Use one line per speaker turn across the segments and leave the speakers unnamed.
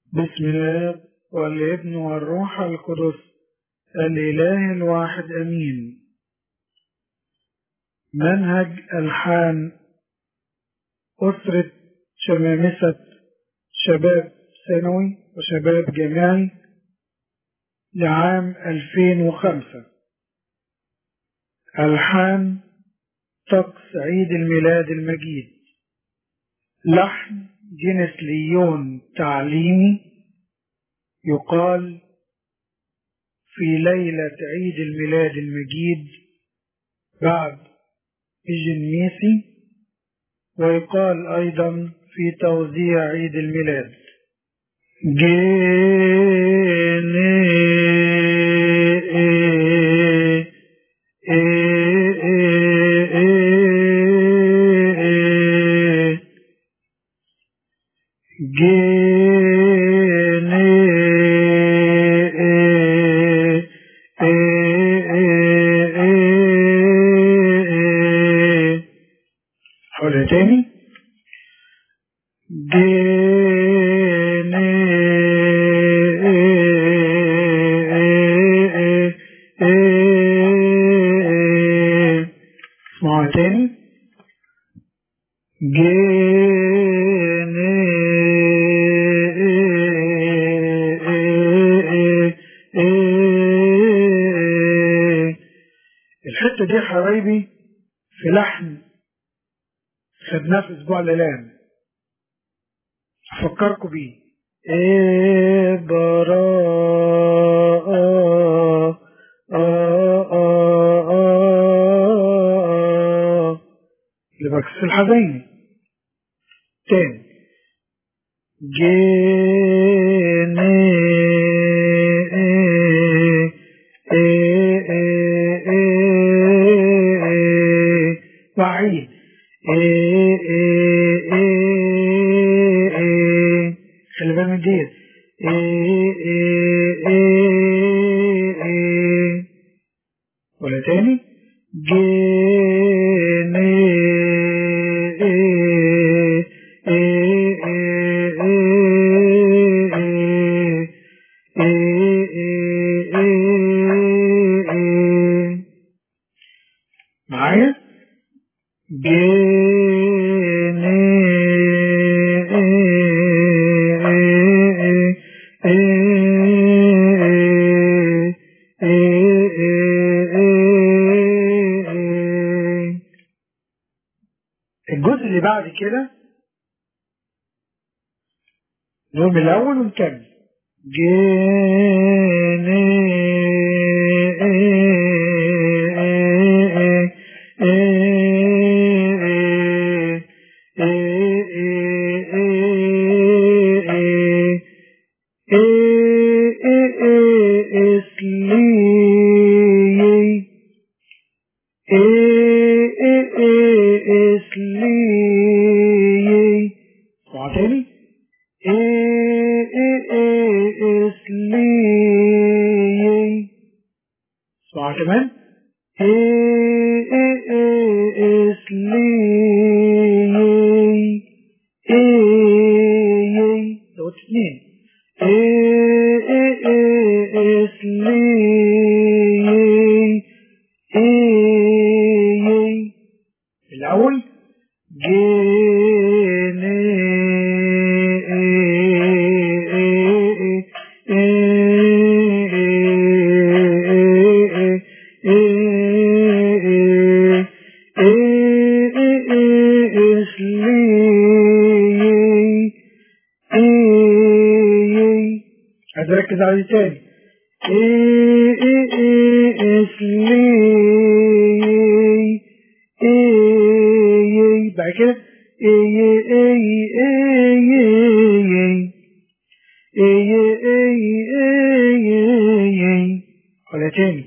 بسم الله والابن والروح القدس الإله الواحد أمين منهج ألحان أسرة شمامسة شباب ثانوي وشباب جامعي لعام 2005 ألحان طقس عيد الميلاد المجيد لحن جنس ليون تعليمي يقال في ليلة عيد الميلاد المجيد بعد إجن ميسي ويقال أيضا في توزيع عيد الميلاد حول تاني اسمعوا تاني الحتة دي حبايبي في لحن خدناه في اسبوع الالام افكركم بيه إيه براءة آه آه آه لبكس الحزيني تاني جيني وعيد خلي بالك من ديت ولا تاني جيني معايا الجزء اللي بعد كده نقول من الأول ونكمل اسمعوا تاني اسمعوا كمان دوت اتنين الأول عايز اركز على دي تاني بعد كده ولا تاني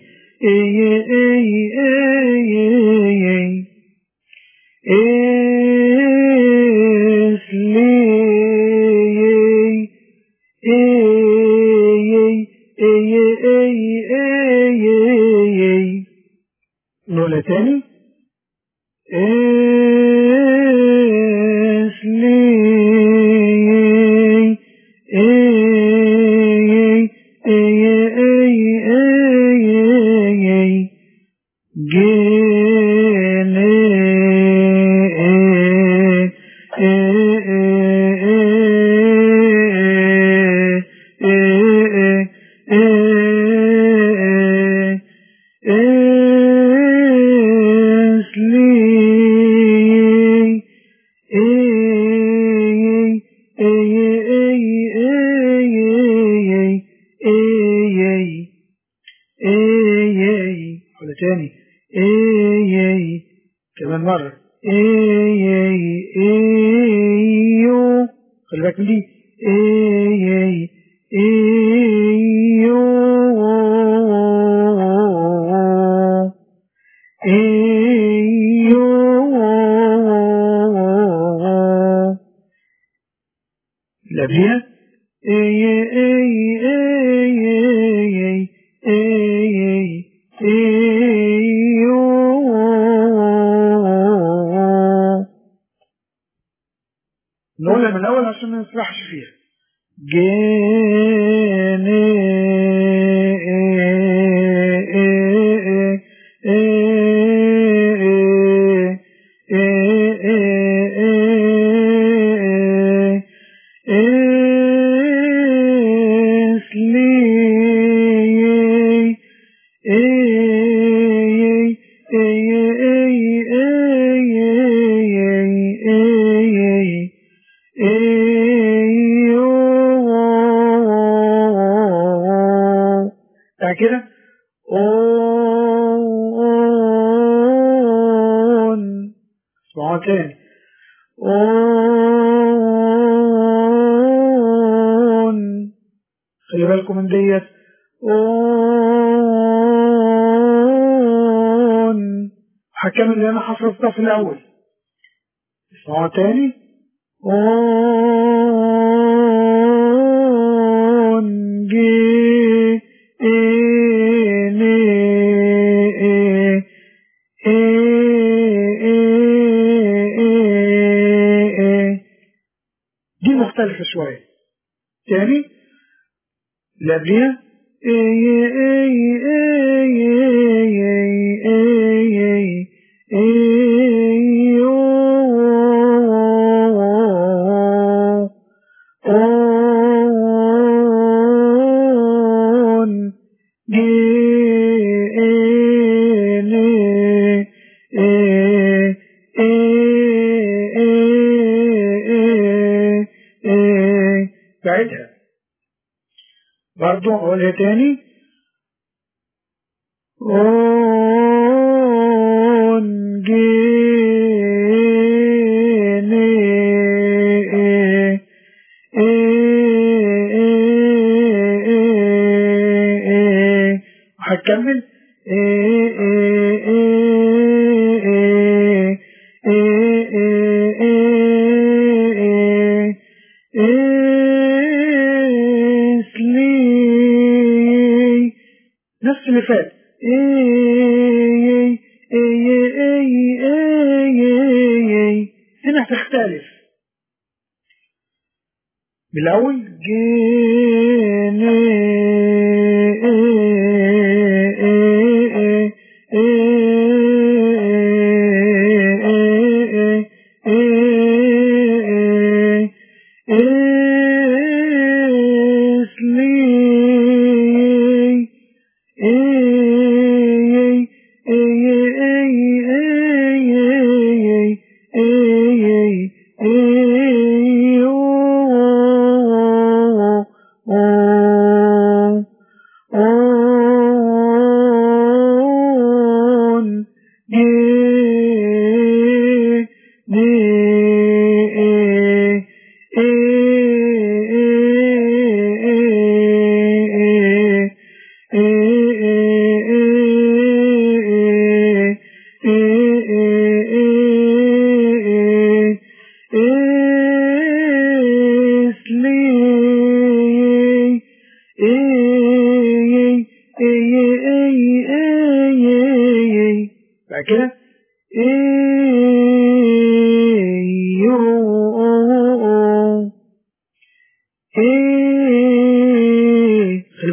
ولا تاني اسلي ولا تاني اي اي كمان مرة اي اي ايو خلي بالك من دي اي اي ايو ايو اللي قبليها اي اي اي اي اي اي ايو نقولها من الاول عشان ما نسرحش فيها جيني بتاع كده اون اسمعوها تاني اون خلي بالكم من ديت اون هكمل اللي انا حفظتها في الاول اسمعوها تاني اون جي إني إيه إيه إيه دي مختلفة شوية تاني اللي قبليها on بعدها برضو اقولها تاني اون هكمل نفس اللي فات هنا هتختلف بالأول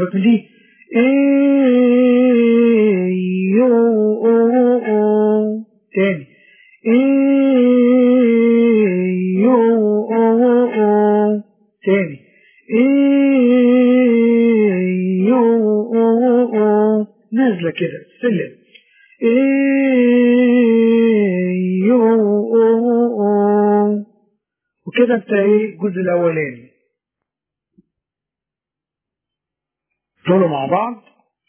بالك من دي إيه يو أو أو تاني إيه يو أو أو تاني إيه يو أو أو نازلة كده سلم إيه يو أو أو وكده انت ايه الجزء الاولاني دول مع بعض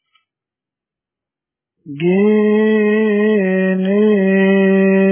جيني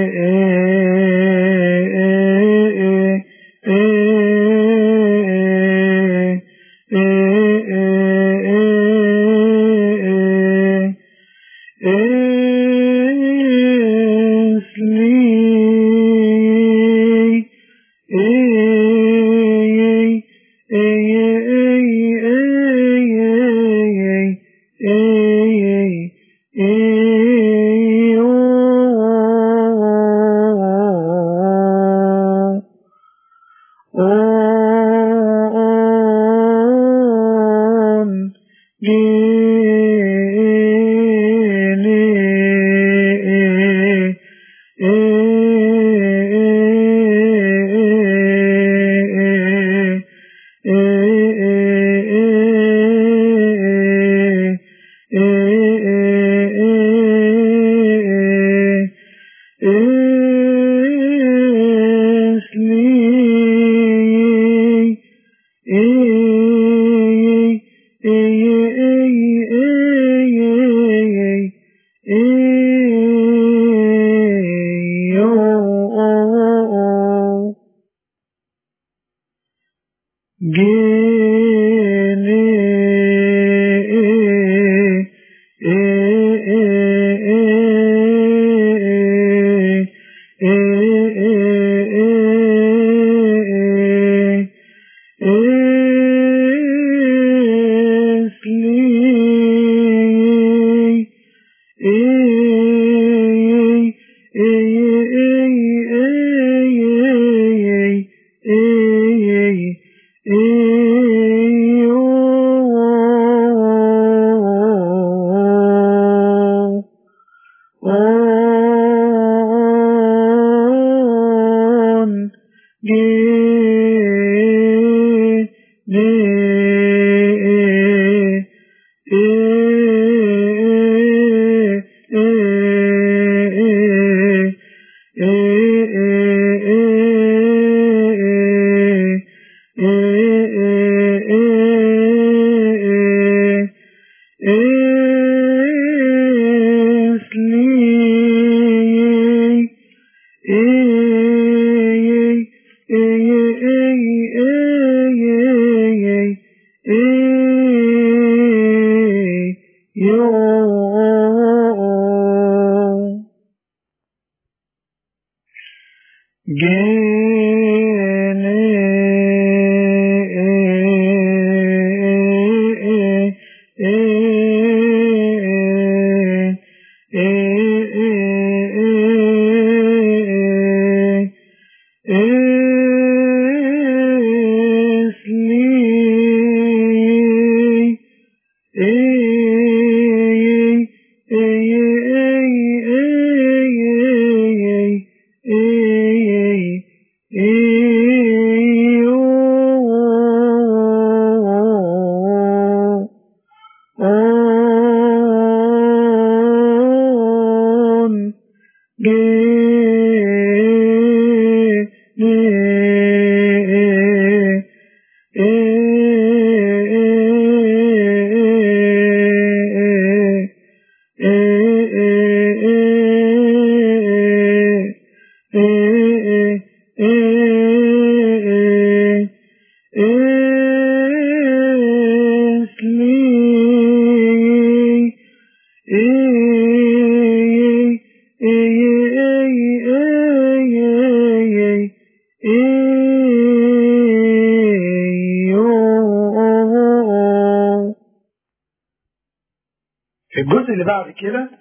الجزء اللي بعد كده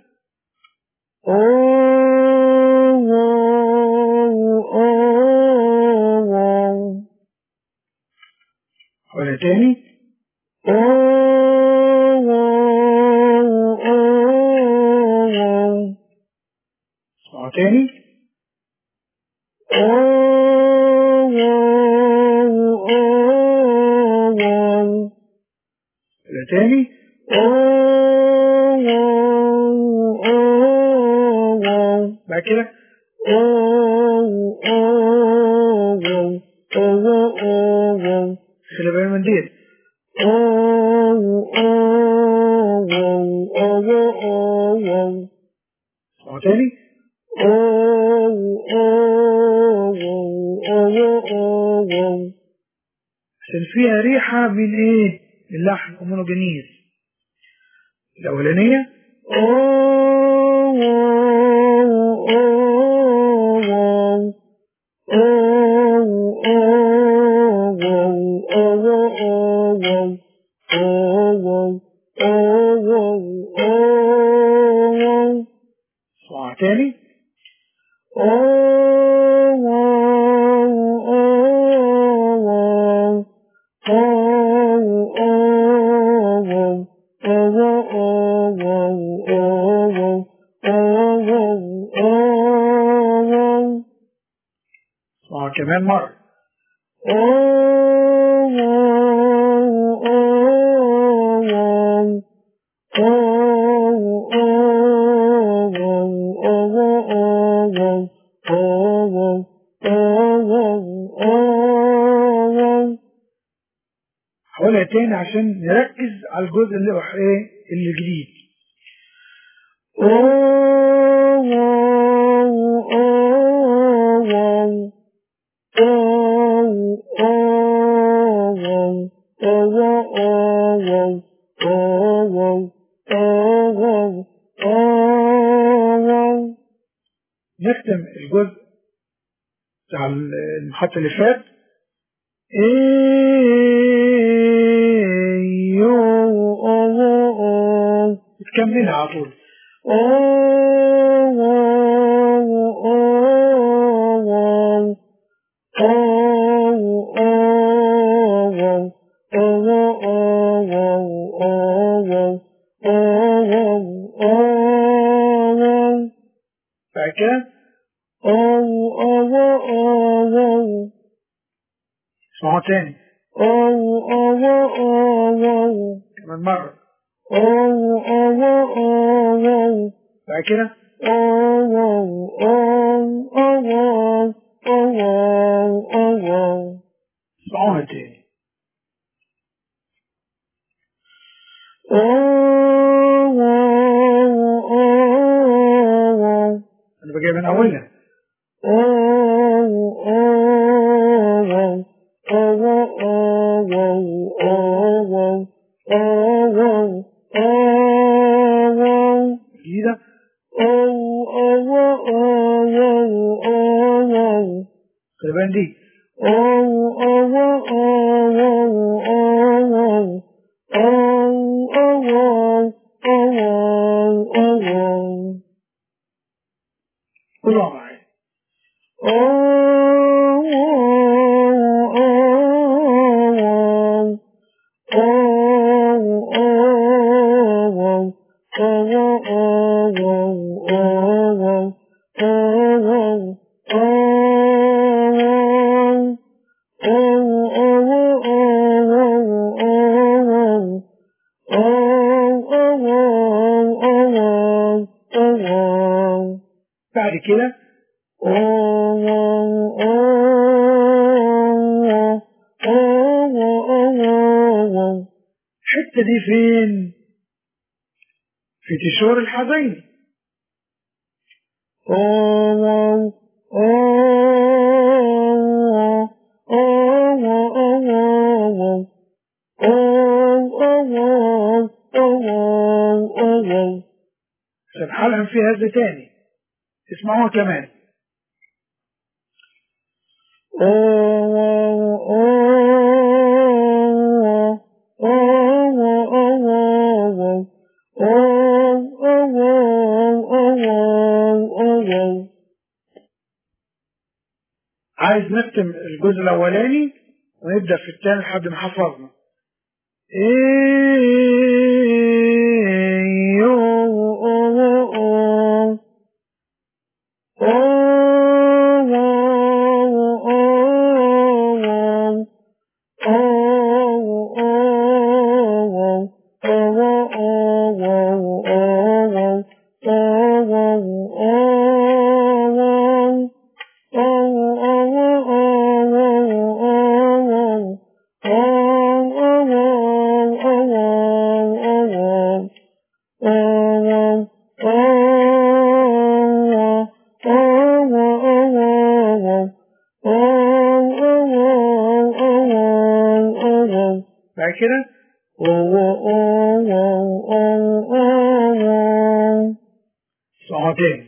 ولا تاني اسمعوا تاني يبقى تاني بعد كده خلي بالك من ديت اسمعوا تاني عشان فيها ريحة من ايه؟ من لحن ومونوجينيز الأولانية اسمعوا تاني اسمعوا كمان مرة هقولها تاني عشان نركز على الجزء اللي هو ايه اللي جديد نختم الجزء بتاع المحط اللي فات تكملها على طول بعد كده اسمعوا تاني كمان مرة بعد كده اسمعوها تاني انا بجيب من اولها جديدة خلي بالك دي كلها معايا بعد كده الحتة دي فين؟ في تشور الحزين عشان حلقا في هذا تاني اسمعوها كمان عايز نختم الجزء الاولاني ونبدا في الثاني لحد ما حفظنا بعد كده أو أو أو أو أو صعب تاني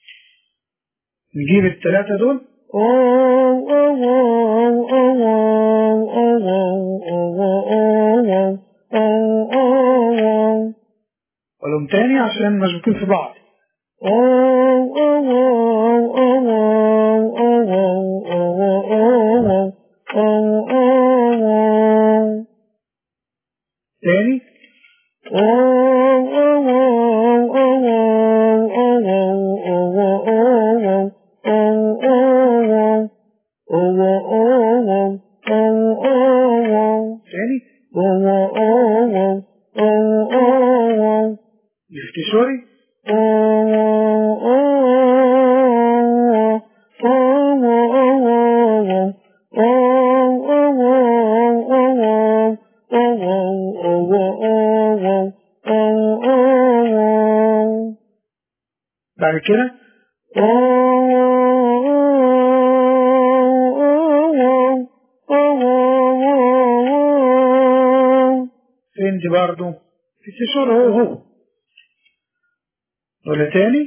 نجيب الثلاثة دول أو أو أو أو أو أو أو أو أو قولهم تاني عشان مشبوكين في بعض أو أو أو أو أو أو أو أو أو تاني تاني الافتشاري بعد كده فين دي برضو في استشارة هو هو ولا تاني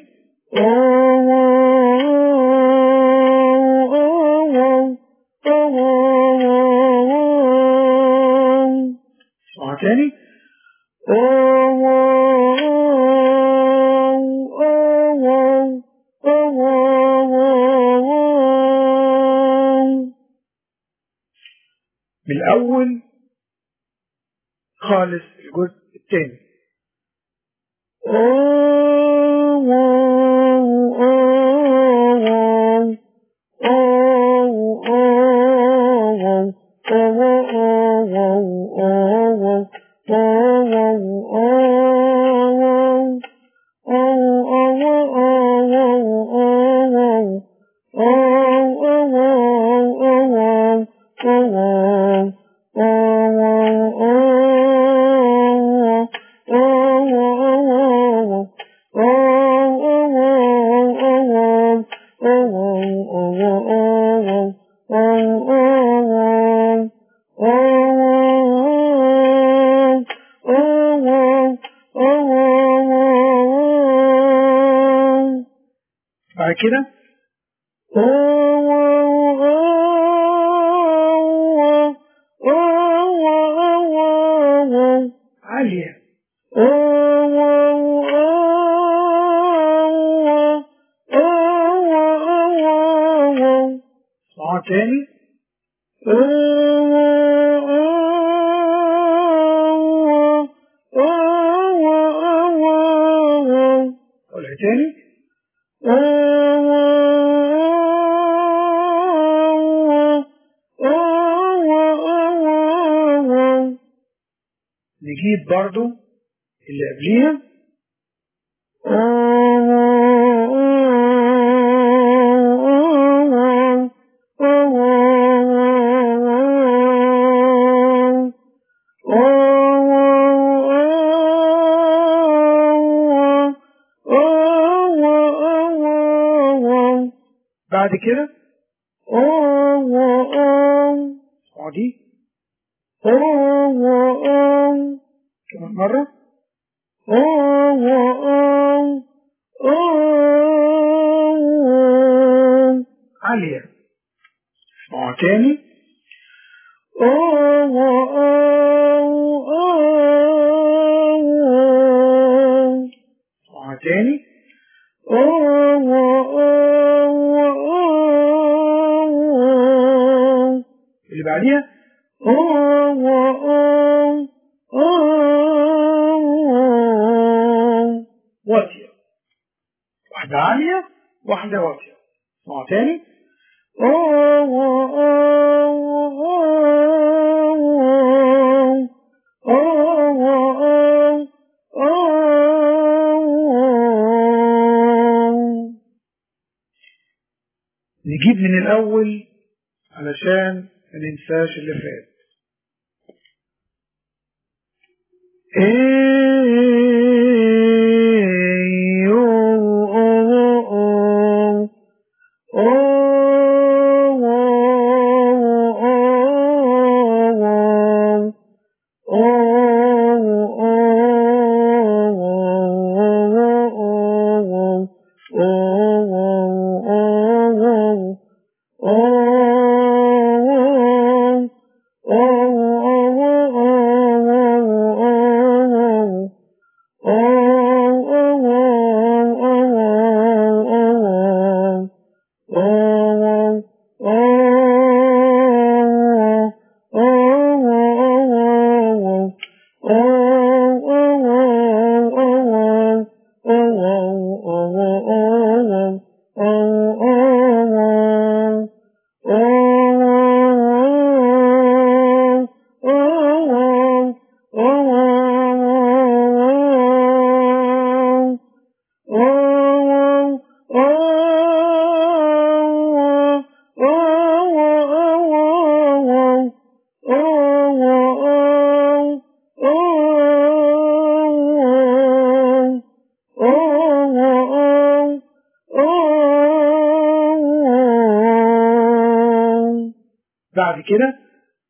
اسمعها تاني من الأول خالص الجزء الثاني بعد كده عالية اسمعها تاني قولها تاني نجيب برضو اللي قبليها بعد كده اقعدي كمان مرة عالية اسمعوا تاني اسمعوا تاني اللي بعديها واطية واحدة عالية واحدة واطية اسمعوا تاني نجيب من الأول علشان ما ننساش اللي فات بعد كده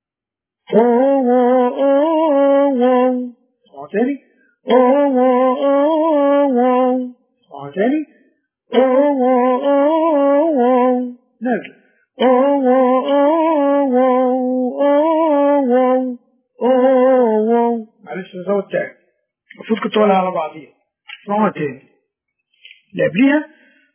اسمعوا تاني اسمعوا تاني نازل معلش نزود تاني المفروض كنت اقولها على بعضيها اسمعوها تاني اللي قبليها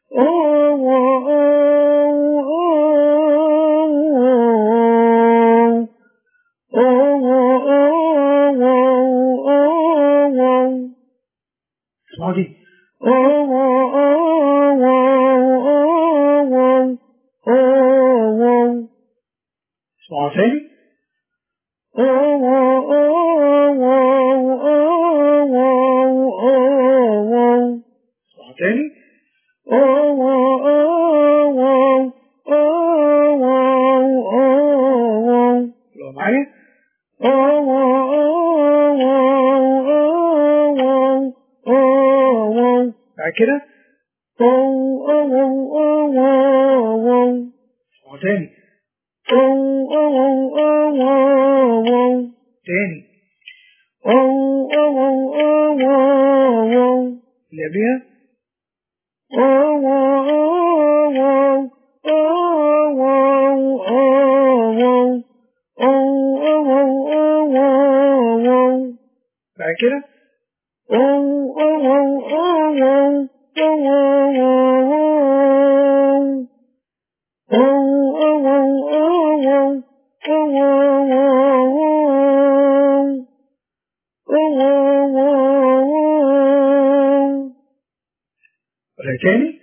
اسمعوا دي اسمعوا تاني اسمعوا تاني لو معايا بعد كده اسمعوا تاني تاني اللي قبليها بعد كده ولا تاني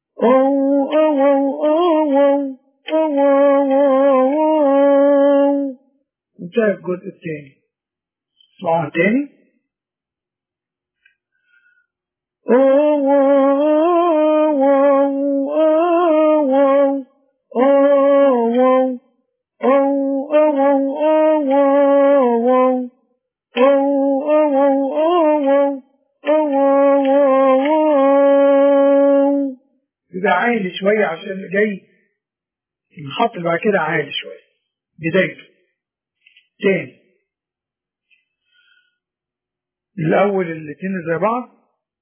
انتهى الجزء الثاني اسمعوها تاني يبقى عالي شوية عشان اللي جاي الخط اللي بعد كده عالي شوية بدايته تاني الأول الاتنين زي بعض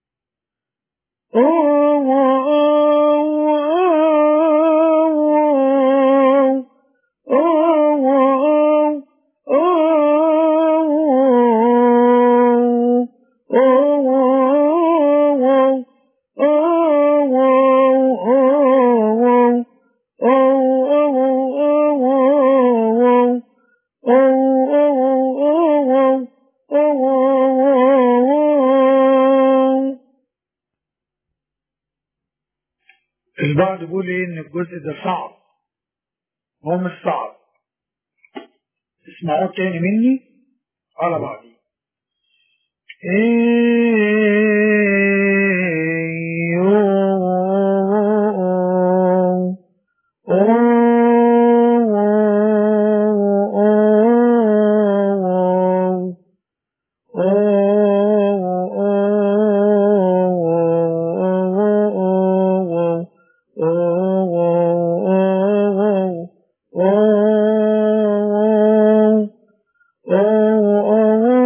البعض بيقول ايه ان الجزء ده صعب هو مش صعب اسمعوه تاني مني على بعضي Oh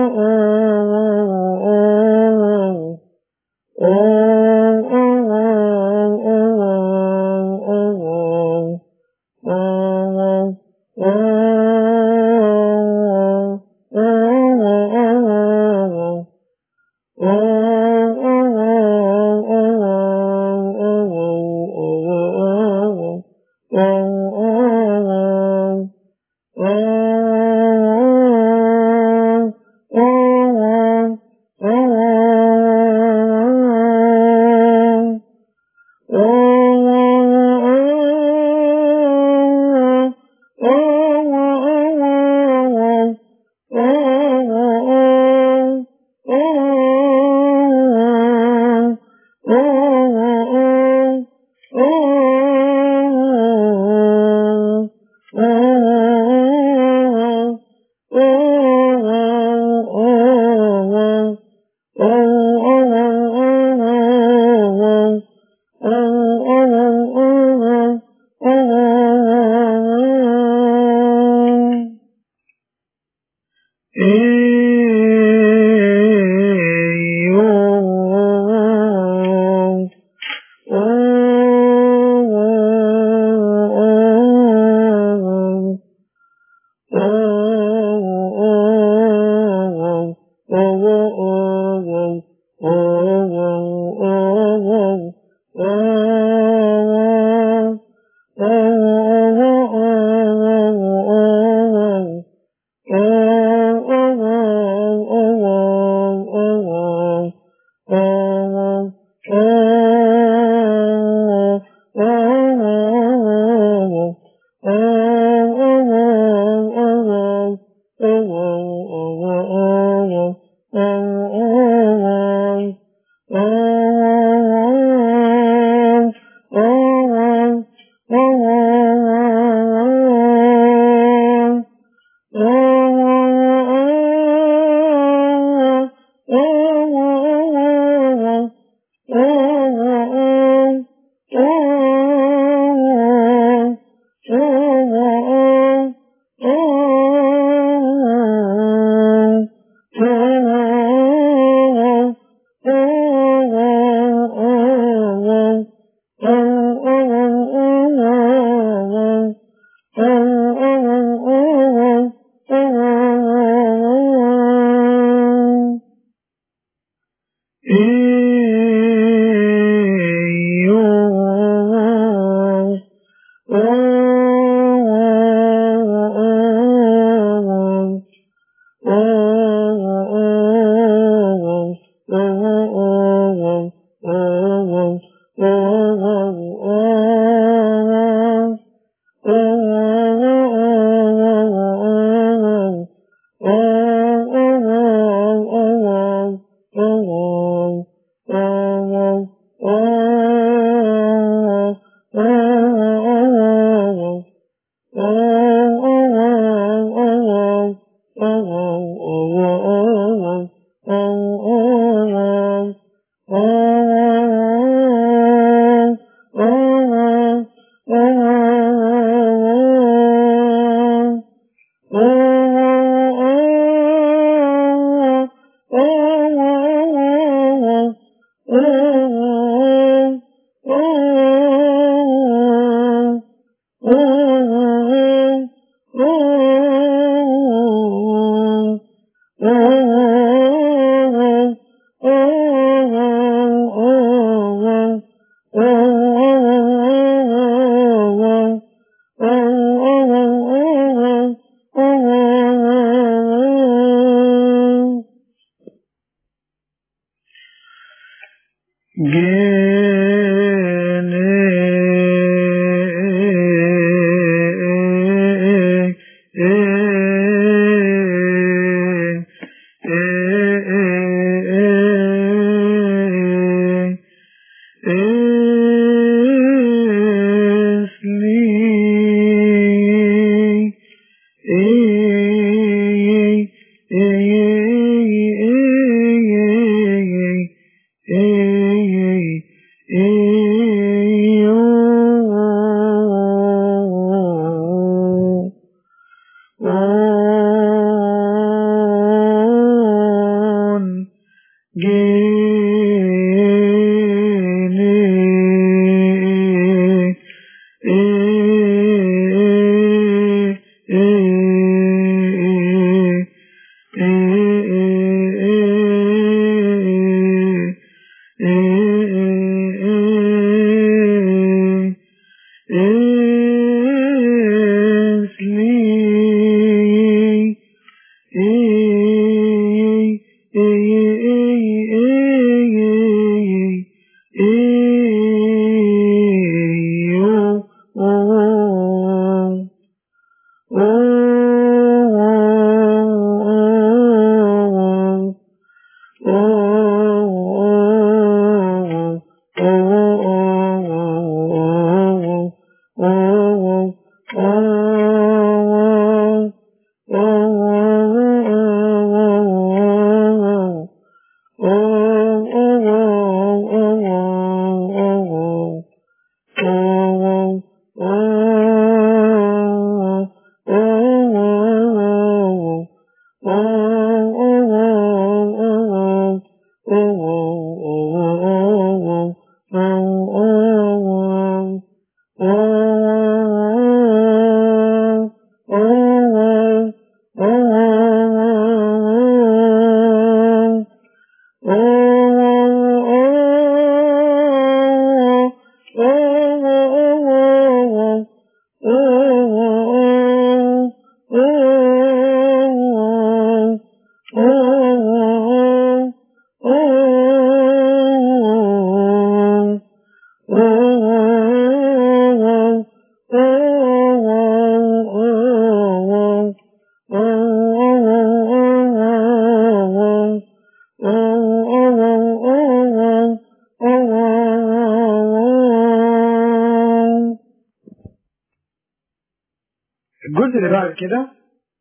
الجزء اللي بعد كده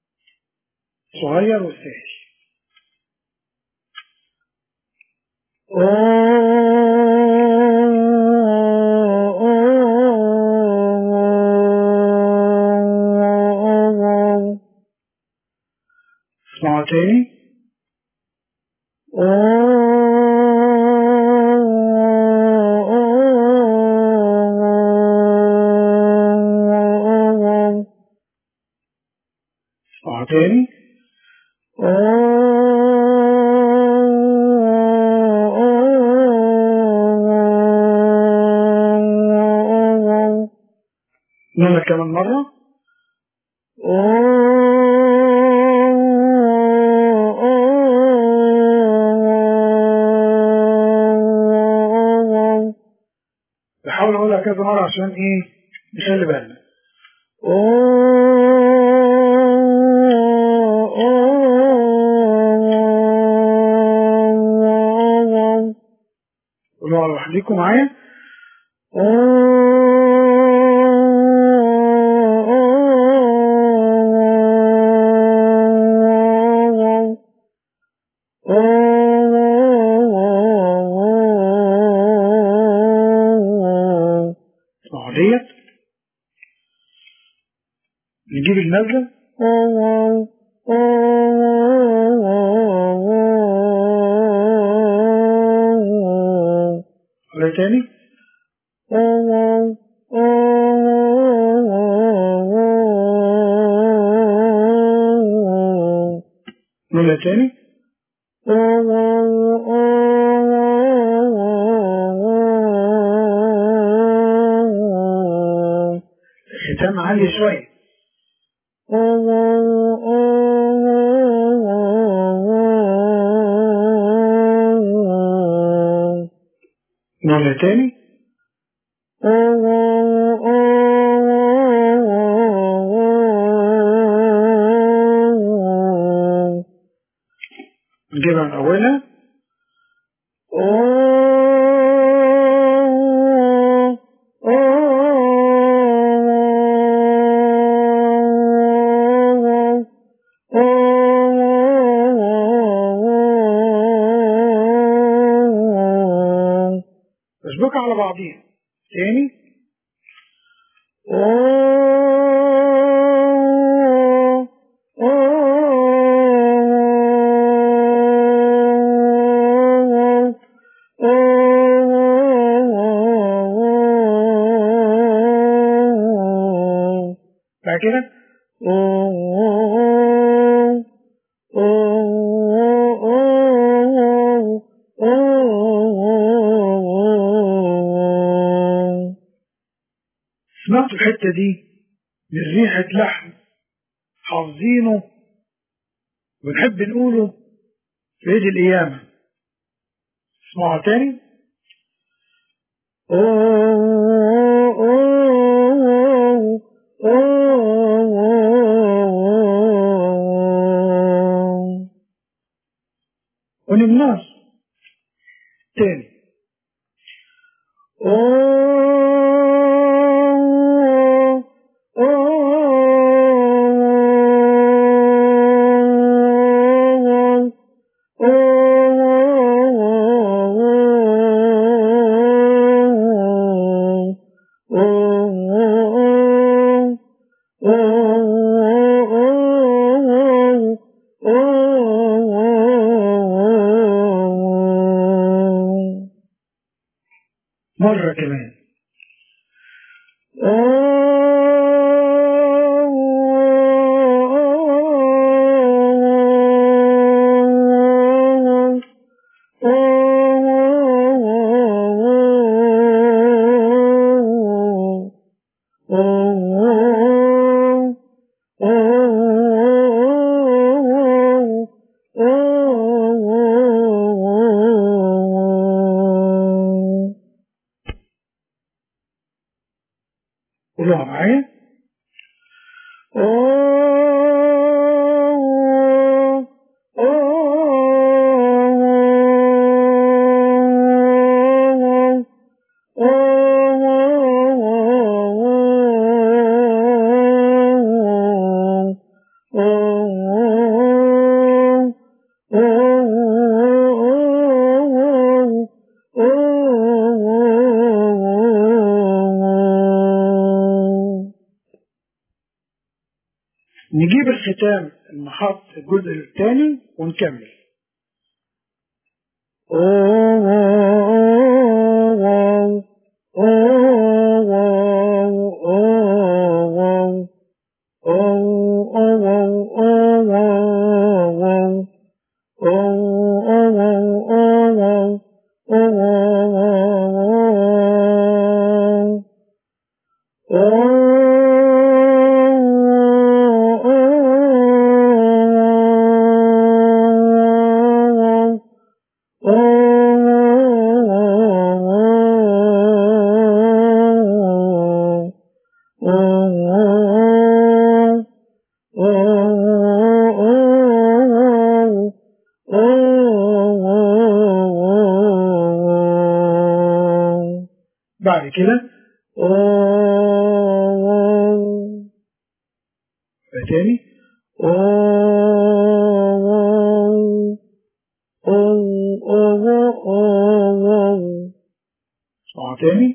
صغير وسهل اسمعوا تاني اسمعوا تاني نقولها كمان مرة بحاول اقولها كذا مرة عشان ايه نخلي بالنا قولوا لوحديكم معايا اسمعوا ديت نجيب النازلة ولا تاني ولا تاني ختام عالي شوية مرة تاني نجيبها من أولها أسبوك على بعضيها تاني بعد كده سمعتوا الحتة دي من ريحة لحم حافظينه ونحب نقوله في عيد القيامة اسمعوا تاني ونمناش تاني مرة كمان قولوها معايا نجيب الختام المحط الجزء الثاني ونكمل بعد كده تاني تاني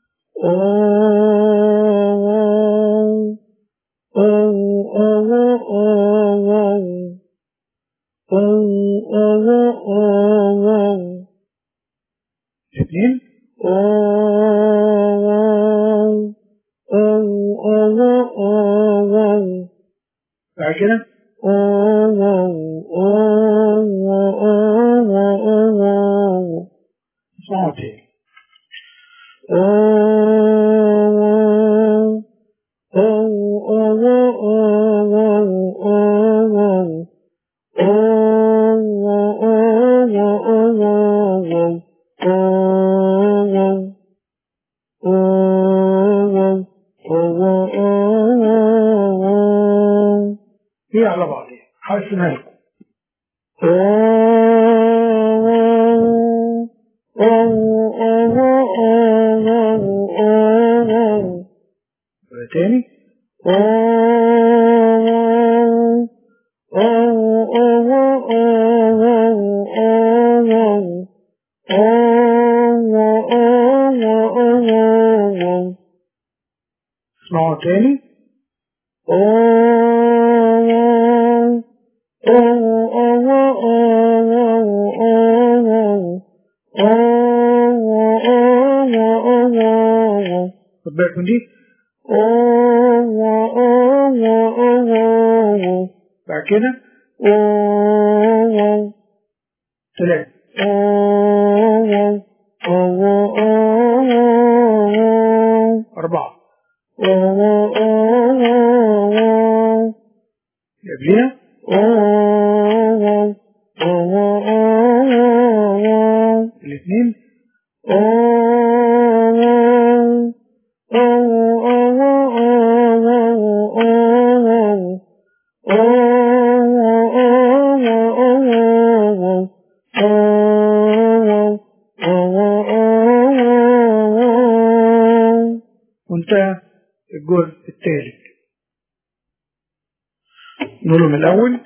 اثنين بعد كده اسمعوا تاني هي على بعضها حاسمها لكم تاني اسمعوا تاني خد بالك من دي بعد كده ثلاثة أربعة قبليها الاثنين وانتهى الجزء الثالث نقوله من الأول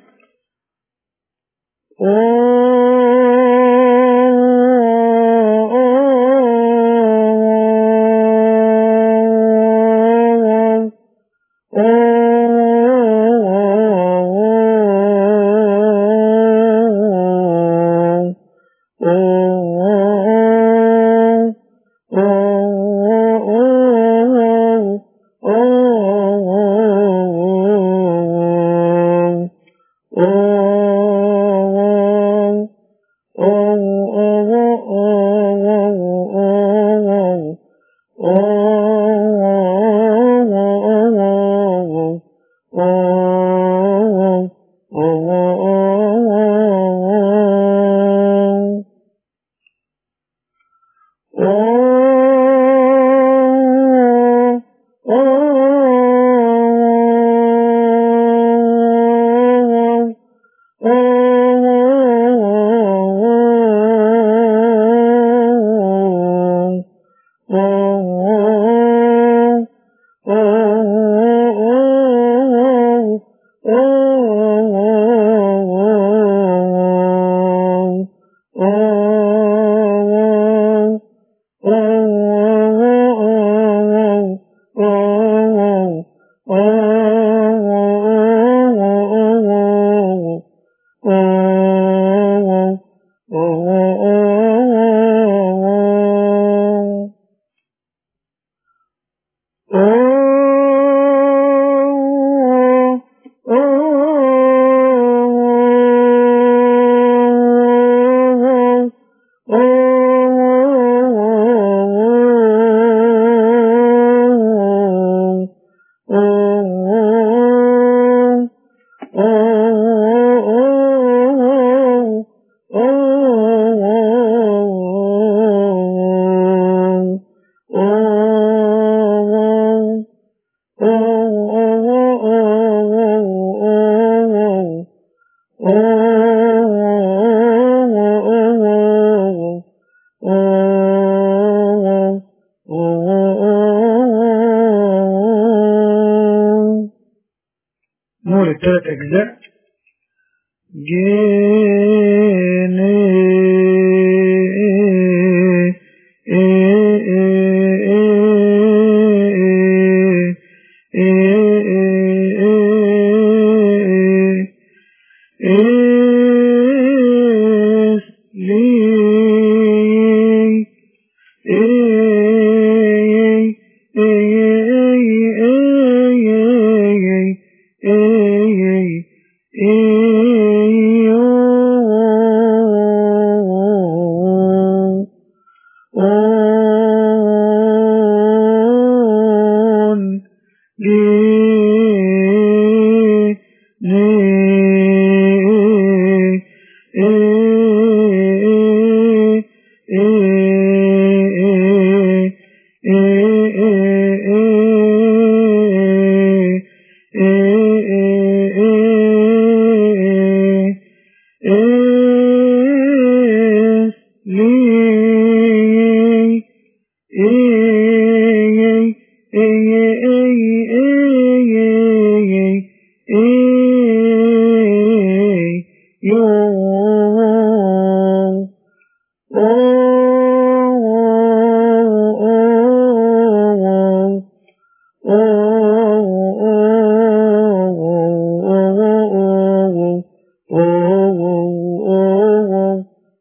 نقول الثلاث أجزاء جيني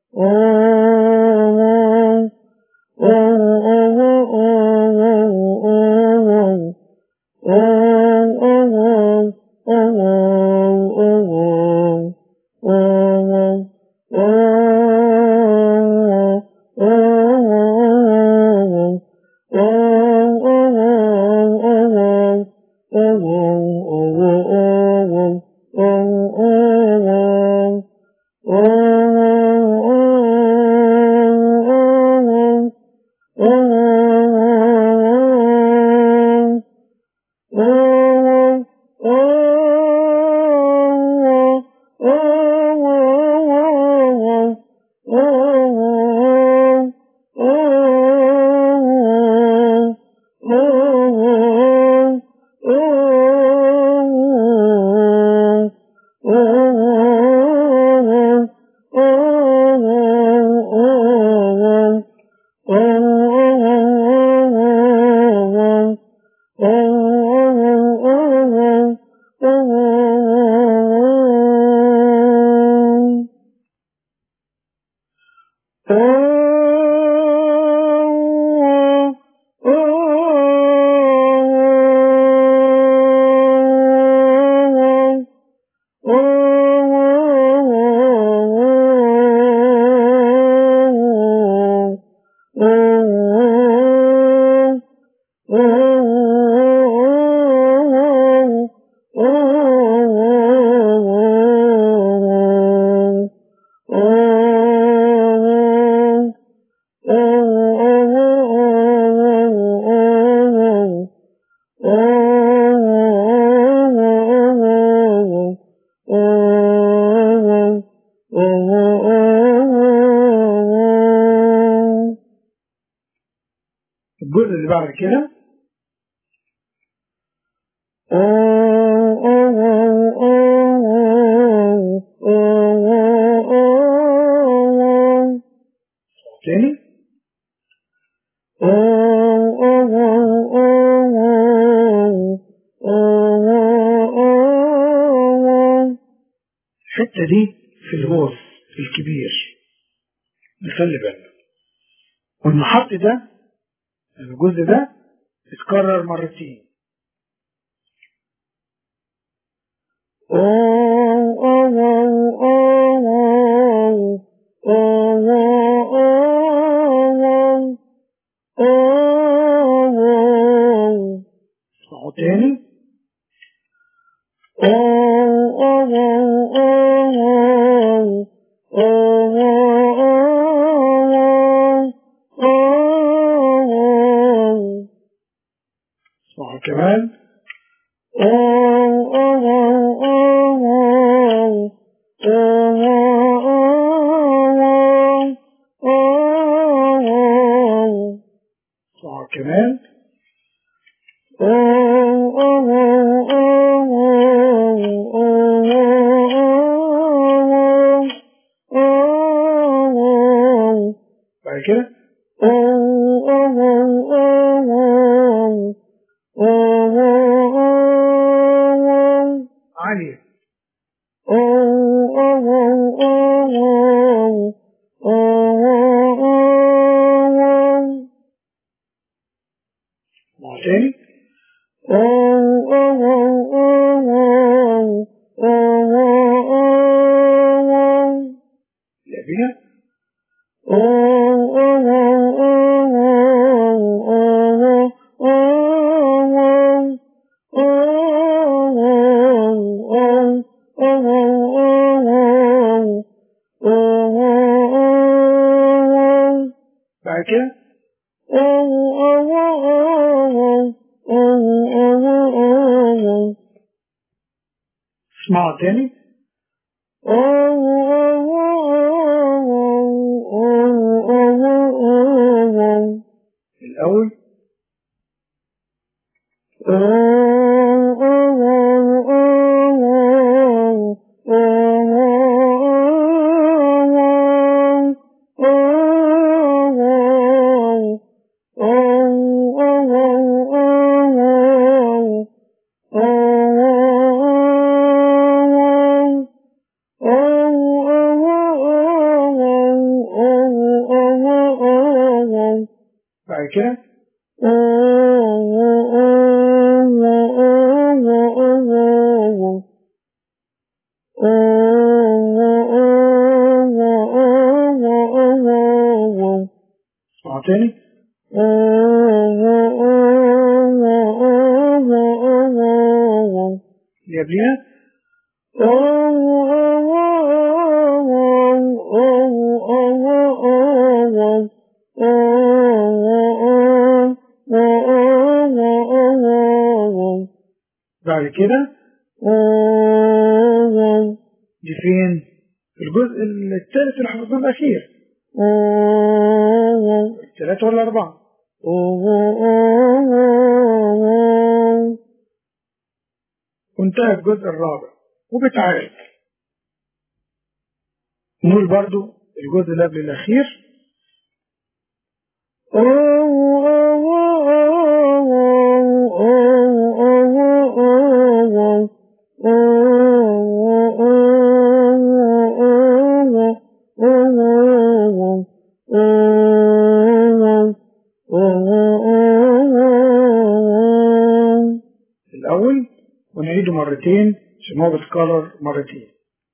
الجزء اللي بعد كده تاني الحتة دي في الهوس الكبير نخلي بالنا والمحط ده الجزء ده اتكرر مرتين اسمعوا تاني اسمعوا كمان اسمعوا كمان بعد كده عالية اسمعوا تاني اللي بيها بعد كده اسمعوا تاني الأول بعد كده اسمعوا تاني اللي قبليها بعد كده دي فين؟ في الجزء الثالث اللي حفظناه الأخير الثلاثة ولا أربعة؟ وانتهى الجزء الرابع وبتعاد نقول برضو الجزء اللي قبل الأخير الأول ونعيده مرتين عشان هو بيتكرر مرتين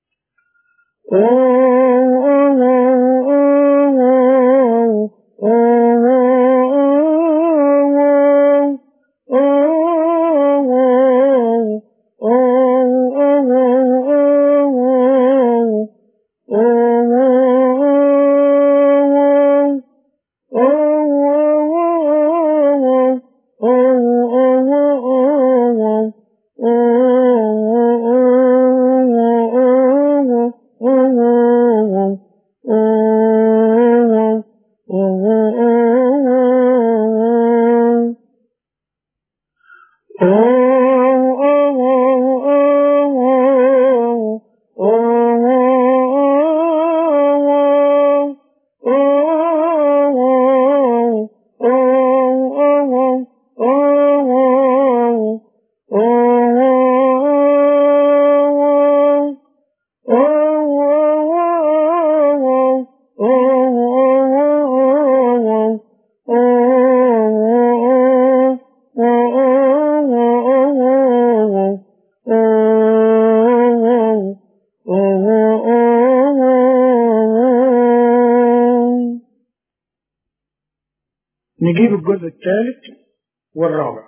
نجيب الجزء الثالث والرابع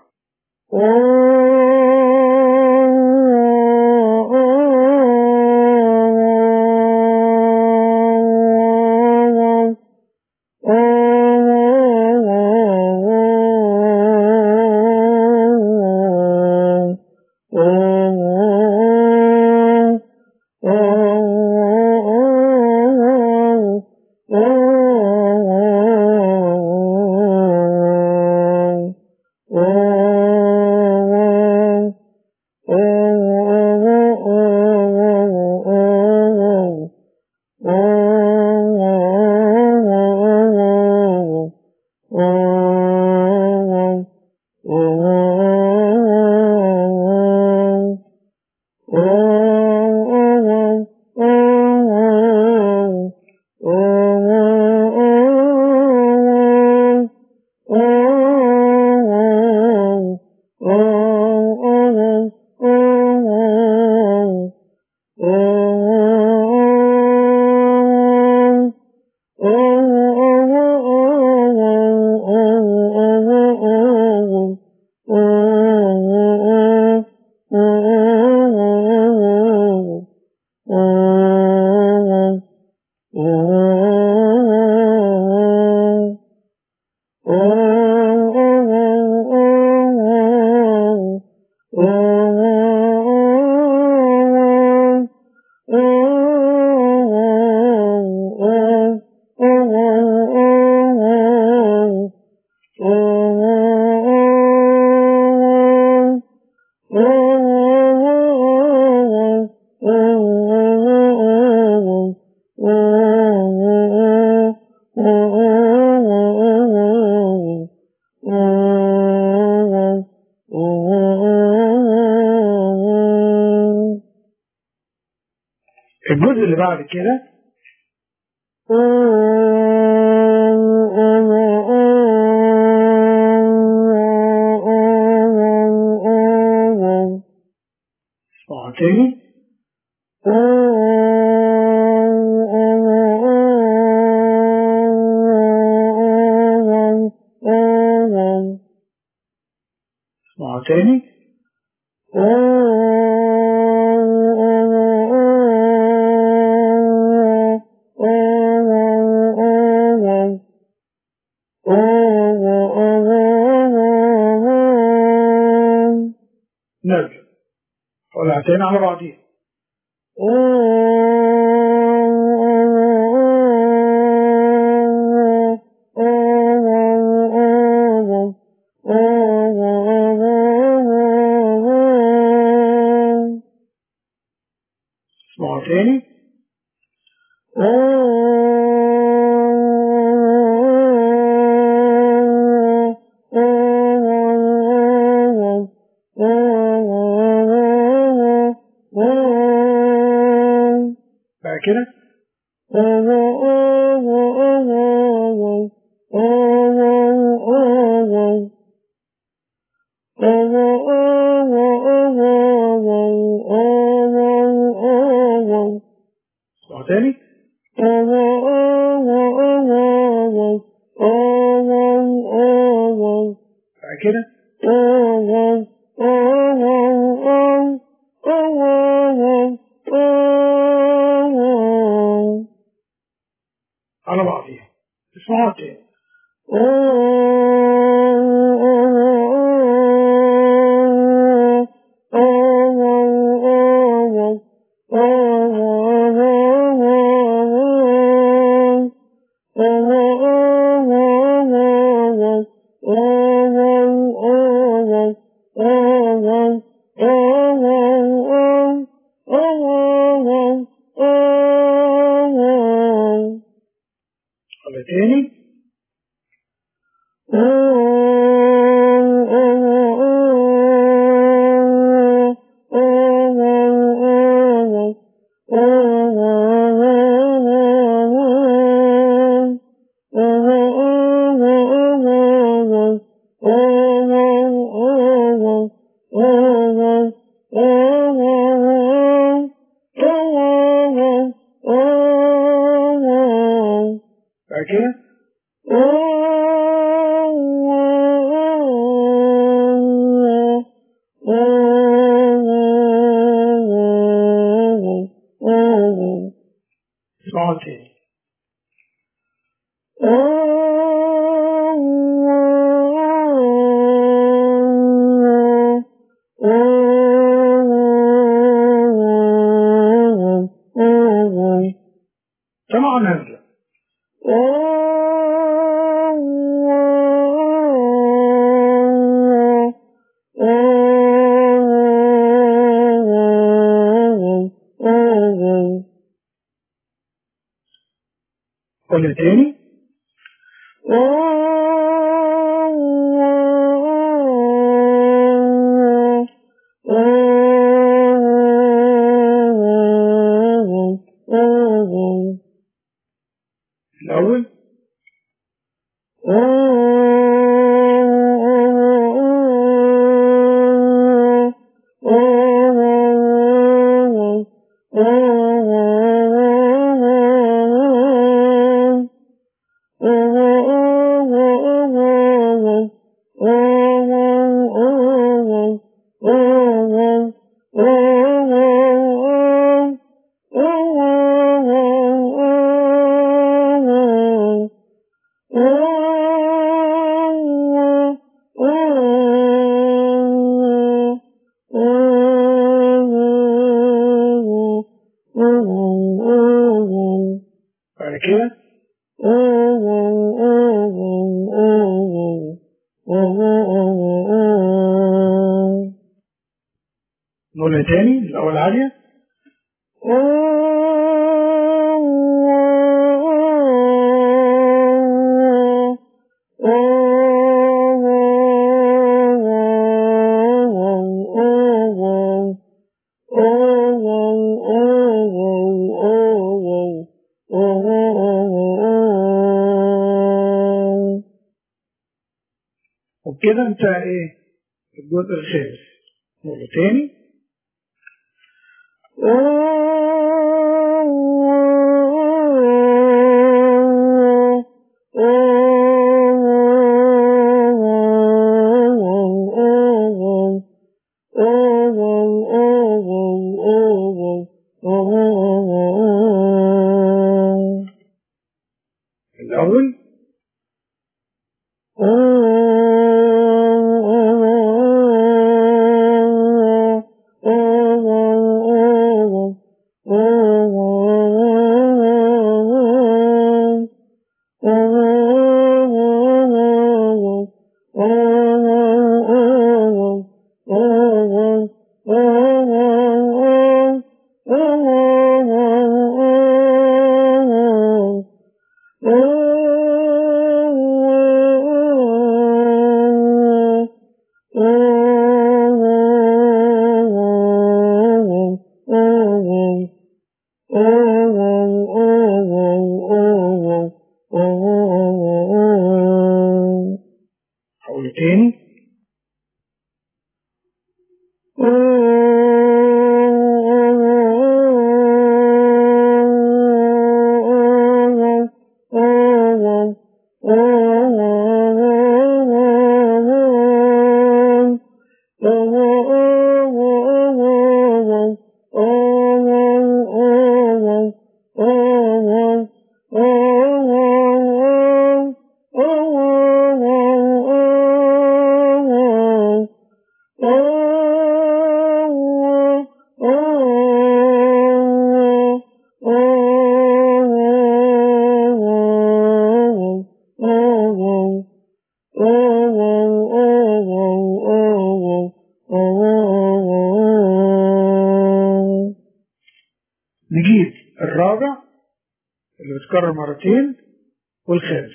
الجزء اللي بعد كده تاني اسمعوا تاني نرجع قولها تاني على بعضيها اسمعوا تاني بقى كده اسمعوا تاني بقى كده على بعضيها اسمعوا تاني ولا تاني بقى كده اسمعوا تاني طبعا نرجع ولا تاني الأول بعد كده نقولها تاني الأول عالية وبكده انت ايه الجزء الخامس نقوله تاني الأول حول تاني نجيب الرابع اللي بيتكرر مرتين والخامس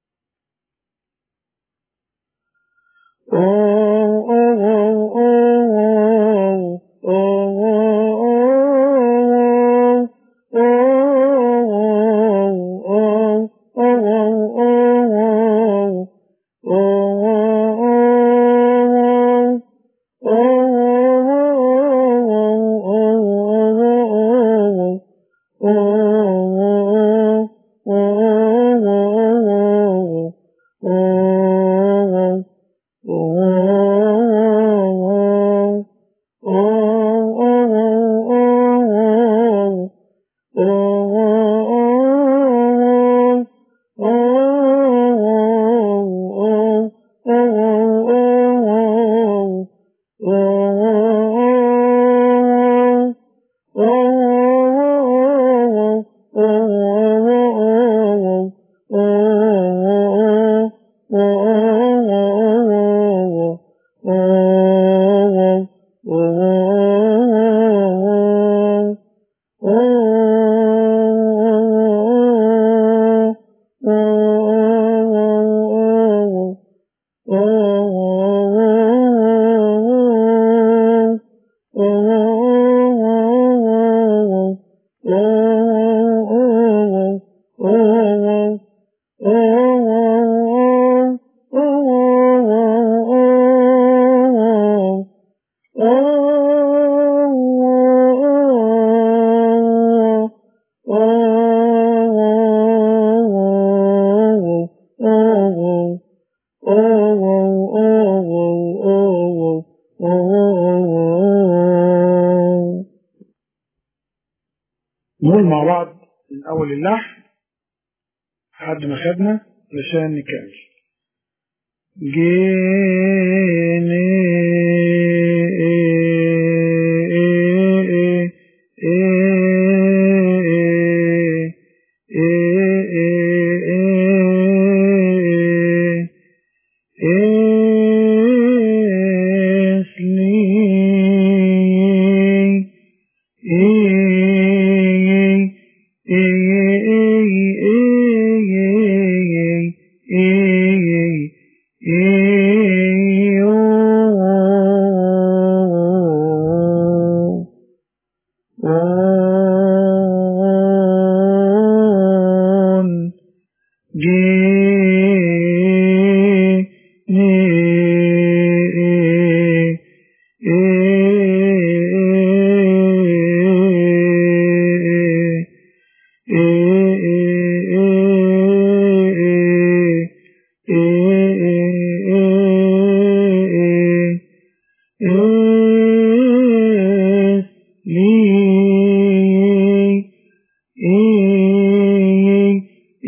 نقول مع بعض من أول اللحن لحد ما خدنا علشان نكمل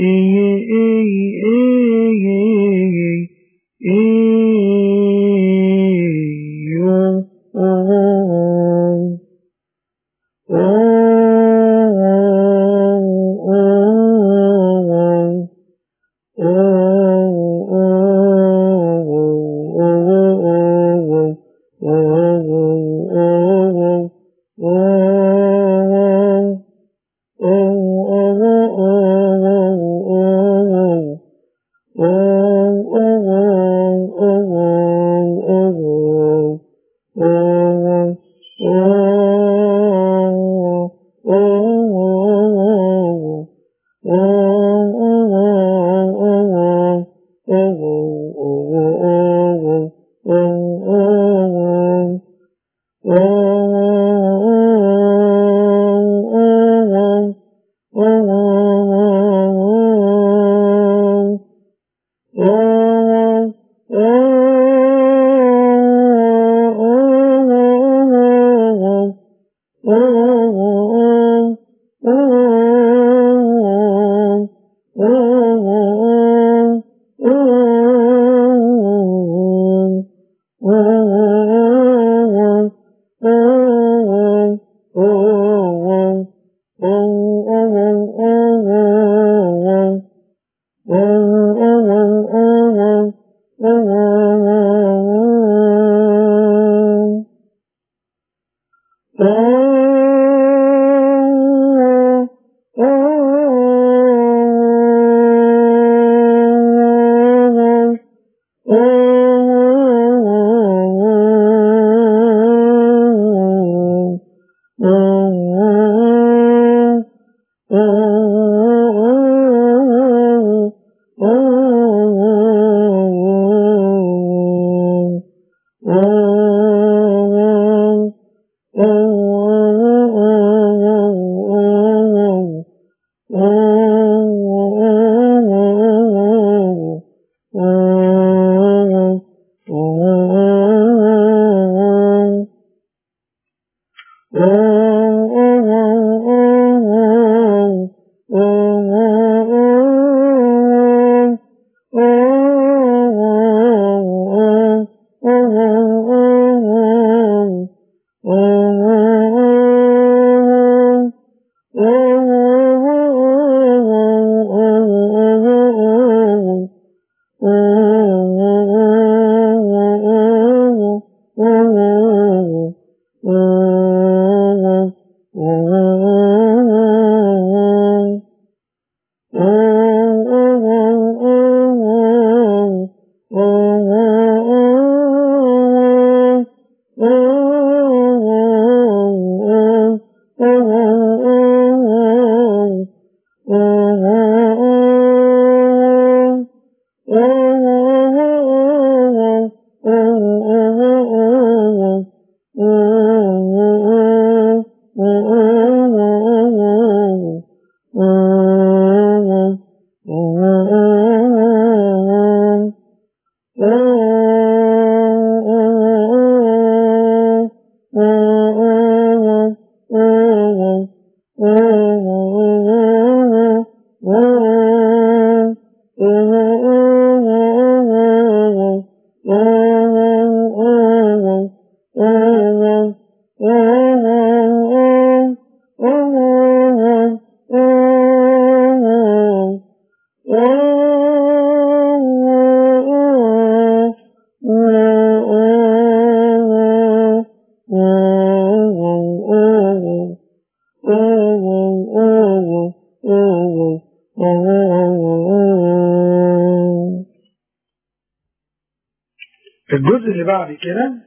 الجزء اللي بعد كده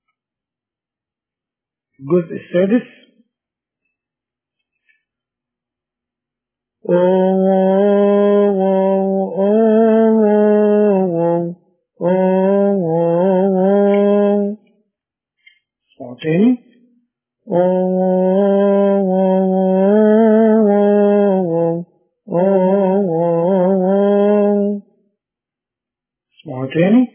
الجزء السادس اسمعوا تاني اسمعوا تاني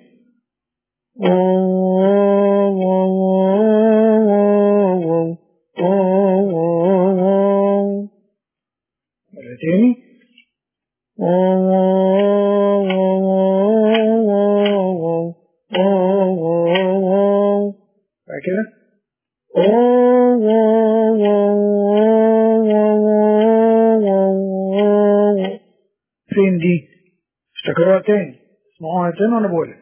مرة تاني بعد كده فين دي افتكروها تاني اسمعوها تاني وانا بقولها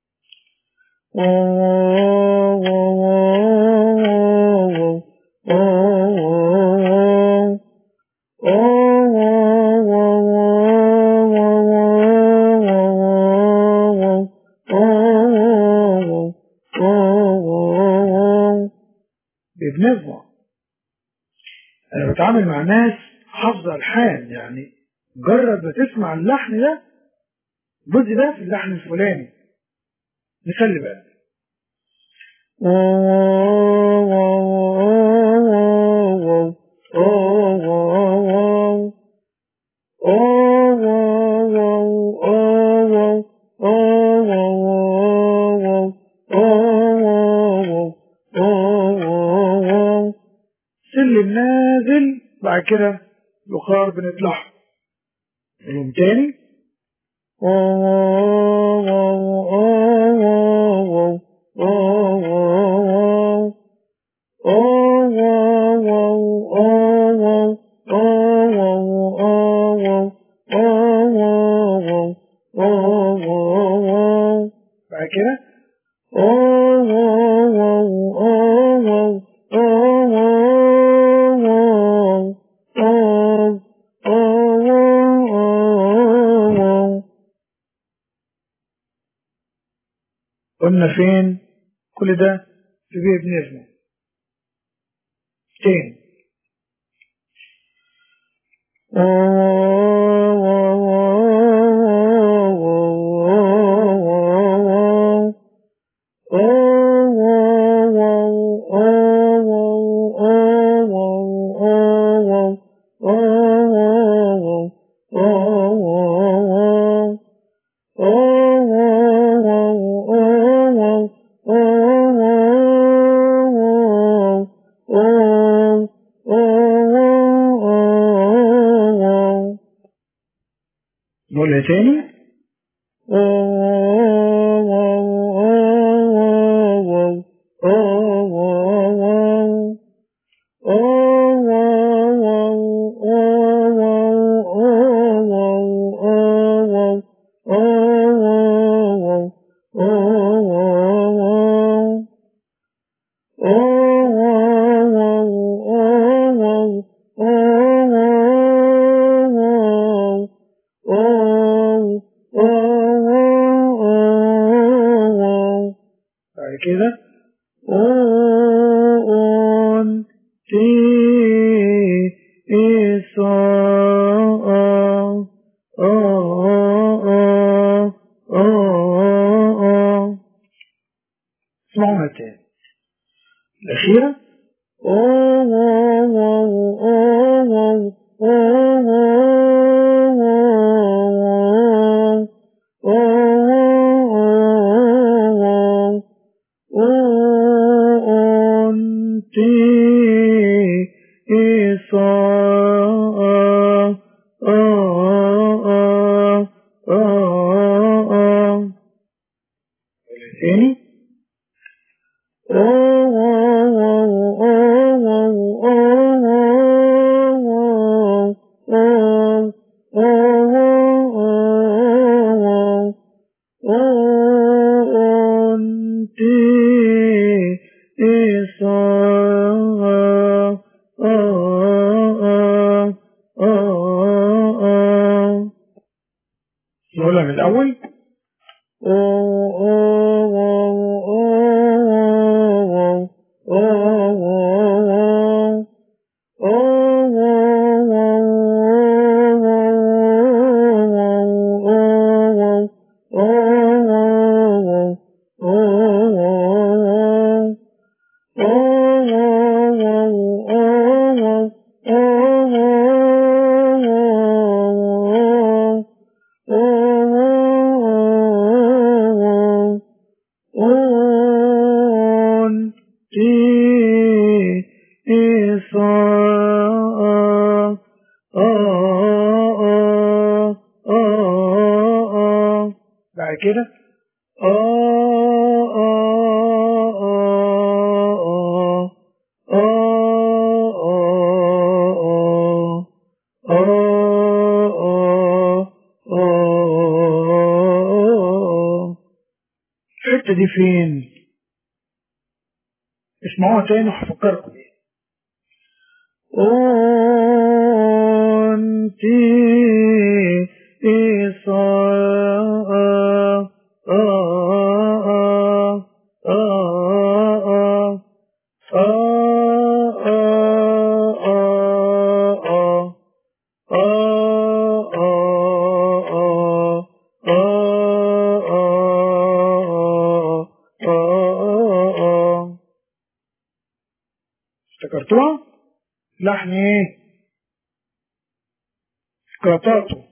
بنسمع انا بتعامل مع ناس حافظه الحان يعني مجرد ما تسمع اللحن ده الجزء ده في اللحن الفلاني نخلي بالك سلم نازل بعد كده يقار بنطلع يوم تاني بعد كده قلنا فين كل ده في بيت نجمة تاني نقولها تاني بعد كده أون تي إساء اسمعوها تاني الأخيرة أنت إساء تاني أنت إساء نقولها من الأول بعد كده آه آه آه آه آه آه آه آه الحتة دي فين؟ اسمعوها تاني وهفكركم بيها أنت إساء افتكرتوها؟ لحن ايه؟ قطعته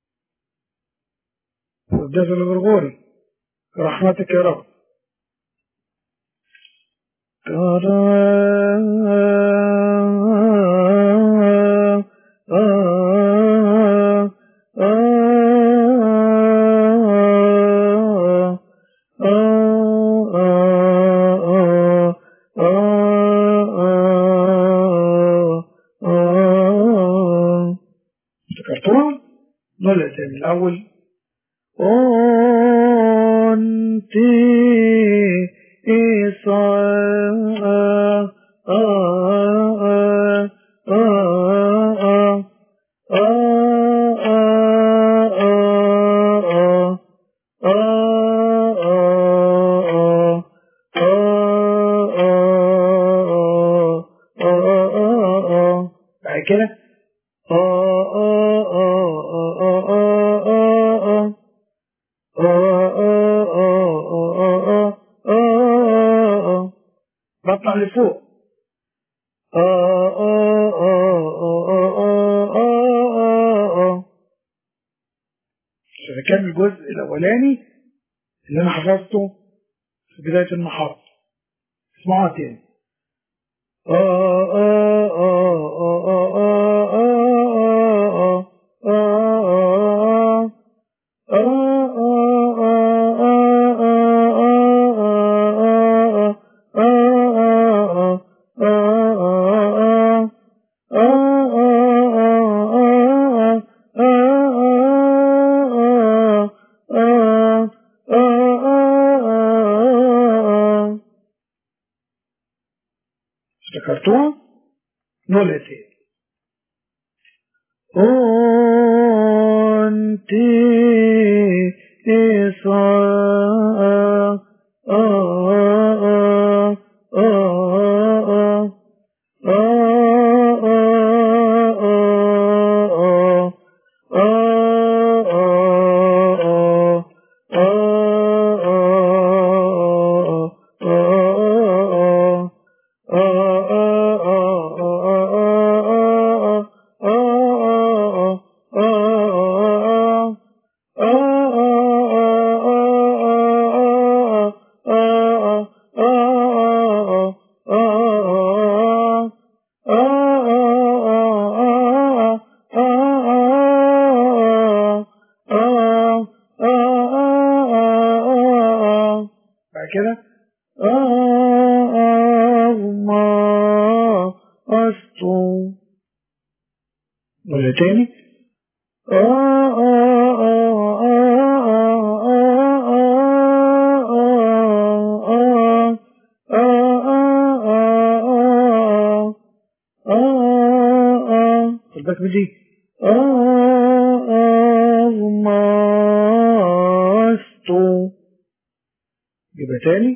والجزء الغرغوري رحمتك يا رب افتكرتوها؟ نقولها تاني الأول أنت إساء بعد كده بطلع لفوق عشان اكمل الجزء الاولاني اللي انا حفظته في بدايه المحاضره اسمعوها تاني افتكرتوها؟ نقولها تاني أنت إساء بعد كده ما أستو ولا تاني خد بالك من دي ما أستو يبقى تاني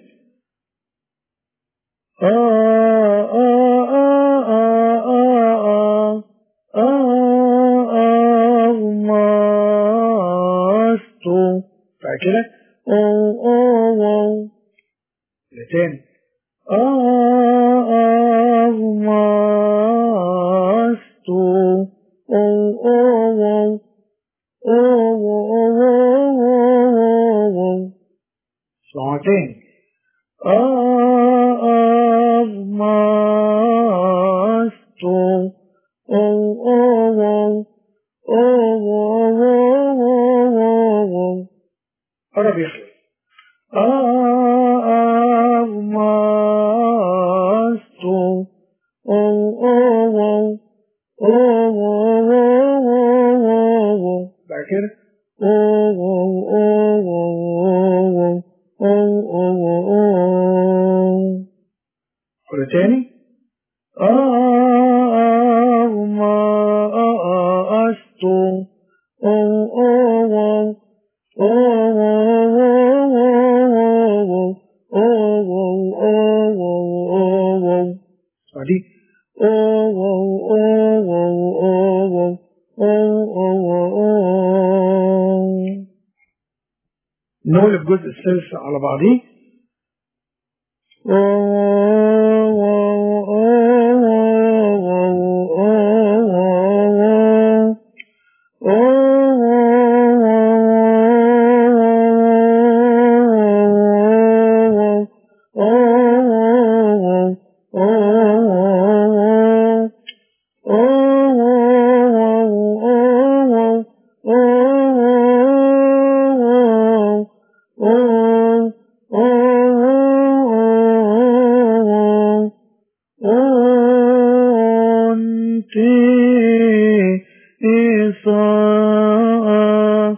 بعد كده أو أو أو يبقى تاني أو أو أو أو اسمعوا تاني أغمست أو أو أو أو قرب يخلص أغمست أو أو أو أو بعد كده أو أو أو أو أو كل تاني أغمست أو أو بعدين نقول الجزء الثالث على بعضيه أنت إساء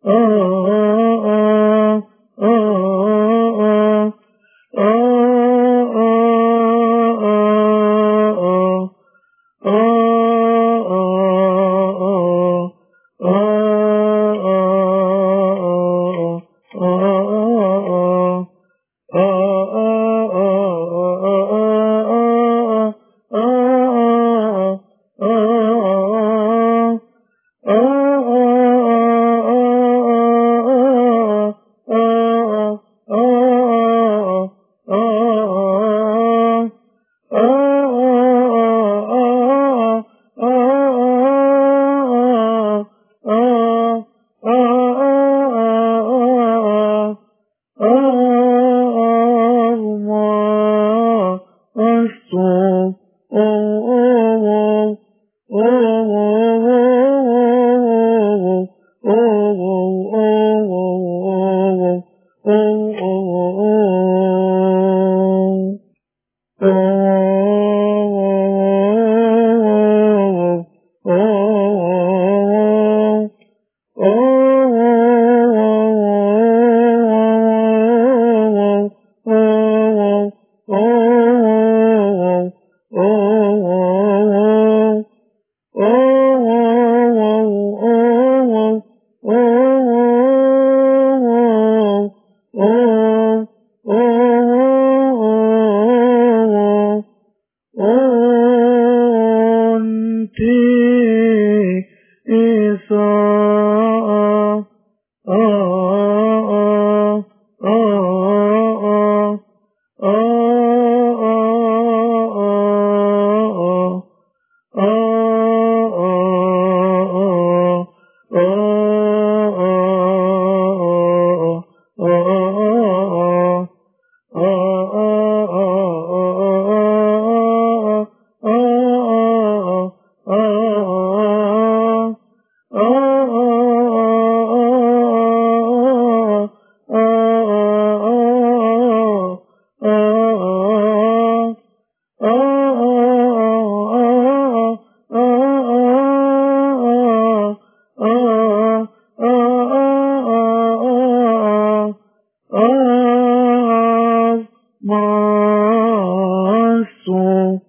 أنت إساء مصر